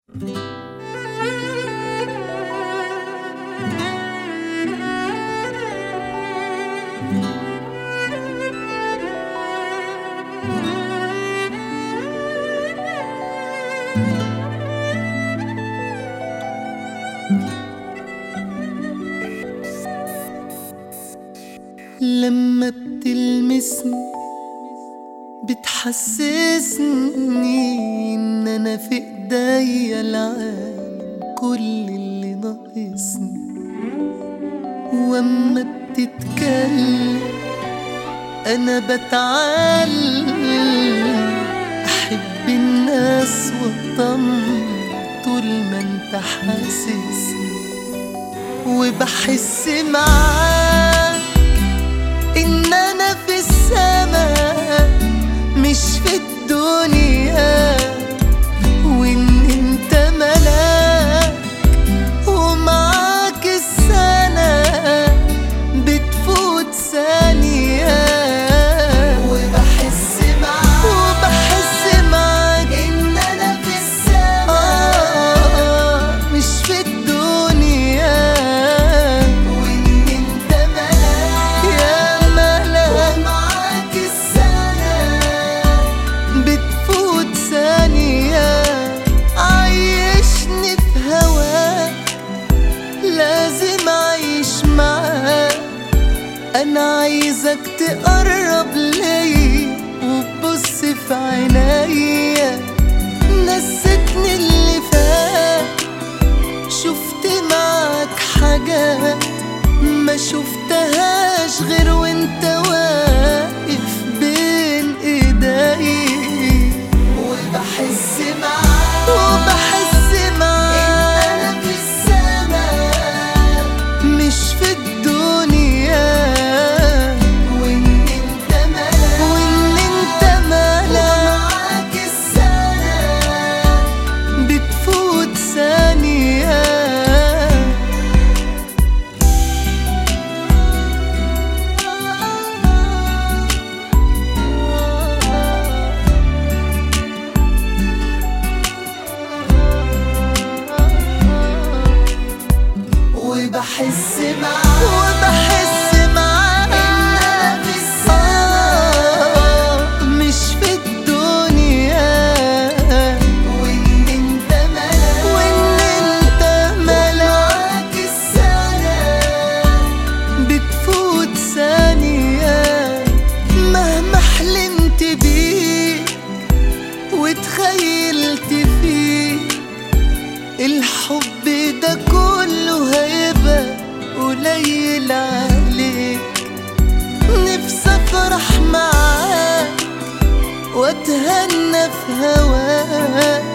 لما بتلمسني بتحسسني ان انا في ايديا العالم كل اللي ناقصني واما بتتكلم انا بتعلم احب الناس واطمن طول ما انت حاسسني وبحس معاك ان انا في السماء مش في الدنيا وان انت ملاك ومعاك السنة بتفوت ثانية وبحس معاك وبحس معاك ان انا في السماء مش في الدنيا وان انت ملاك يا ملاك ومعاك السنة بتفوت ثانية عيشني في هواك لازم أعيش معاك أنا عايزك تقرب ليا وتبص في عينيا نسيتني اللي فات شفت معاك حاجات ما شفتهاش غير وانت واقف بين ايدي وبحس معاك وبحس معاك ان انا في السماء مش في الدنيا وان انت ملاك وان انت ملاك ومعاك السنة بتفوت ثانية وبحس معاك وبحس معاك ان انا في السماء مش في الدنيا وان انت ملاك وان انت ملاك السنة بتفوت ثانية مهما حلمت بيك وتخيلت فيك الحب ده كله هيبقى قليل عليك نفسي افرح معاك واتهنى في هواك